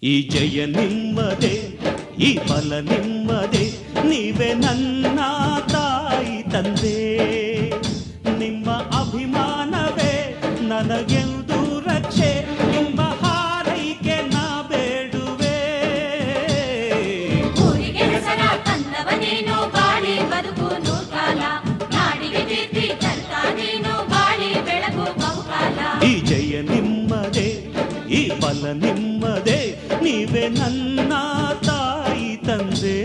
ಈ ಜಯ ನಿಮ್ಮದೇ ಈ ಫಲ ನಿಮ್ಮದೇ ನೀವೇ ನನ್ನ ತಾಯಿ ತಂದೆ ನಿಮ್ಮ ಅಭಿಮಾನವೇ ನನಗೆಂದು ರಕ್ಷೆ ನಿಮ್ಮ ಹಾರೈಕೆ ನಾ ಬೇಡುವೆ ಊರಿಗೆ ಹೆಸರ ತಂದವನೇನು ಬಾಳಿ ಬದುಕು ನೂರ್ಕಾಲ ನಾಡಿಗೆ ಕೀರ್ತಿ ತರ್ತ ನೀನು ಬಾಳಿ ಬೆಳಗು ಬಹುಕಾಲ ಈ ಜಯ ನಿಮ್ಮದೇ ಈ ಫಲ ನಿಮ್ಮದೇ ನೀವೇ ನನ್ನ ತಾಯಿ ತಂದೆ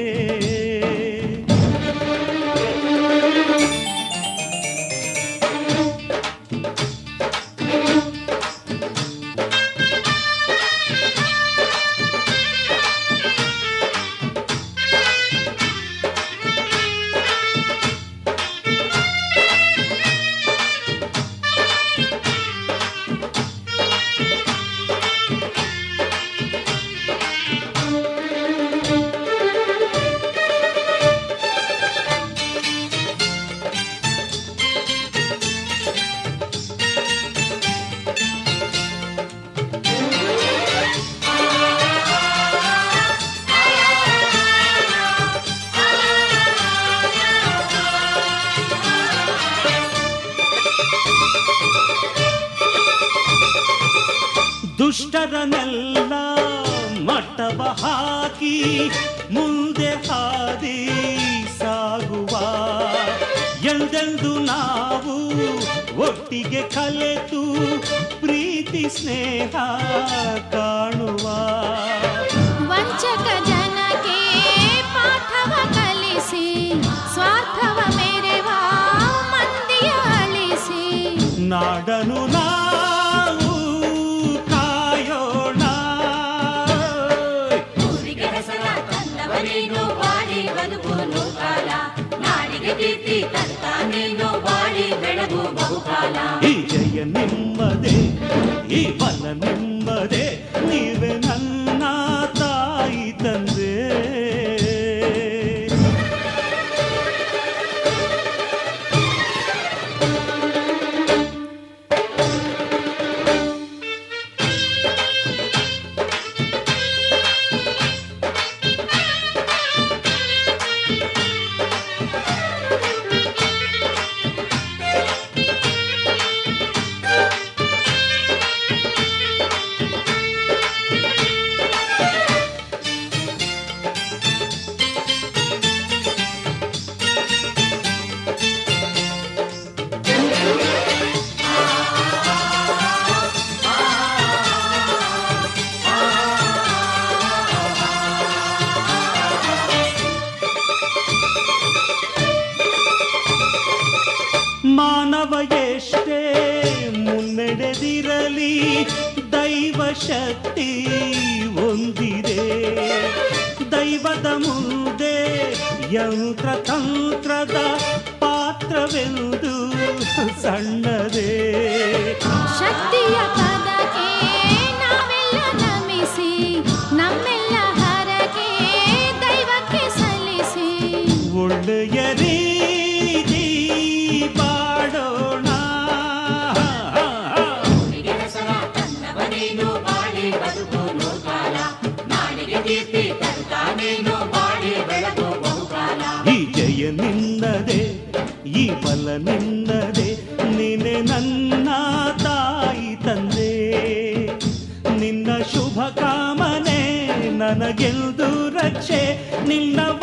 ದುಷ್ಟರನೆಲ್ಲ ಮಟ್ಟವ ಹಾಕಿ ಮುಂದೆ ಹಾದಿ ಸಾಗುವ ಎಂದೆಂದು ನಾವು ಒಟ್ಟಿಗೆ ಕಲೆತು ಪ್ರೀತಿ ಸ್ನೇಹ ಕಾಣುವ ವಂಚಕ ಜನಕ್ಕೆ ಪಾಠವ ಕಲಿಸಿ ಸ್ವಾರ್ಥವ ಮೆರೆವ ಮಂದಿಯ ಅಳಿಸಿ ನಾಡನು ನಾವು ಕಾಯೋಣ ಊರಿಗೆ ಹೆಸರ ತಂದವನೇನು ಬಾಳಿ ಬದುಕು ನೂರ್ಕಾಲ ನಾಡಿಗೆ ಕೀರ್ತಿ ತರ್ತ ನೀನು ಬಾಳಿ ಬೆಳಗು ಬಹುಕಾಲ ಈ ಜಯ ನಿಮ್ಮದೇ ಈ ಬಲ ನಿಮ್ಮದೇ ನೀವೇ ನನ್ನ ತಾಯಿ ತಂದೆ ಮಾನವ ಎಷ್ಟೇ ಮುನ್ನಡೆದಿರಲಿ ದೈವ ಶಕ್ತಿ ಒಂದಿದೆ ದೈವದ ಮುಂದೆ ಯಂತ್ರ ತಂತ್ರದ ಪಾತ್ರವೆಂದು ಸಣ್ಣದೇ ಶಕ್ತಿಯ ಪದಕ್ಕೆ ನಾವೆಲ್ಲ ನಮಿಸಿ ನಮ್ಮೆಲ್ಲ ಹರಕೆ ದೈವಕ್ಕೆ ಸಲ್ಲಿಸಿ ಒಳ್ಳೆಯ ರೀತಿ ಬಾಡೋಣ ಊರಿಗೆ ಹೆಸರ ತಂದವನೇನು ಬಾಳಿ ಬದುಕು ನೂರ್ಕಾಲ ನಾಡಿಗೆ ಕೀರ್ತಿ ತರ್ತ ನೀನು ಬಾಳಿ ಬೆಳಗು ಬಹುಕಾಲ ಈ ಜಯ ನಿನ್ನದೇ ಈ ಬಲ ನಿನ್ನದೇ ನೀನೆ ನನ್ನ ತಾಯಿ ತಂದೆ ನಿನ್ನ ಶುಭ ಕಾಮನೆ ನನಗೆಂದು ರಕ್ಷೆ ನಿನ್ನ